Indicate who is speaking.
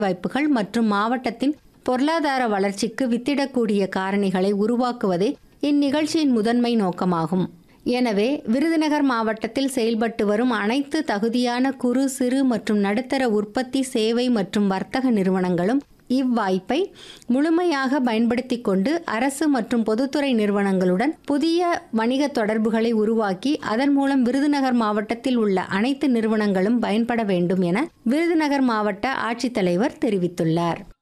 Speaker 1: வாய்ப்புகள் மற்றும் மாவட்டத்தின் பொருளாதார வளர்ச்சிக்கு வித்திடக்கூடிய காரணிகளை உருவாக்குவதே இந்நிகழ்ச்சியின் முதன்மை நோக்கமாகும் எனவே விருதுநகர் மாவட்டத்தில் செயல்பட்டு வரும் அனைத்து தகுதியான குறு சிறு மற்றும் நடுத்தர உற்பத்தி சேவை மற்றும் வர்த்தக நிறுவனங்களும் இவ்வாய்ப்பை முழுமையாக பயன்படுத்தி கொண்டு அரசு மற்றும் பொதுத்துறை நிறுவனங்களுடன் புதிய வணிக தொடர்புகளை உருவாக்கி அதன் மூலம் விருதுநகர் மாவட்டத்தில் உள்ள அனைத்து நிறுவனங்களும் பயன்பட வேண்டும் என விருதுநகர் மாவட்ட ஆட்சித்தலைவர் தெரிவித்துள்ளார்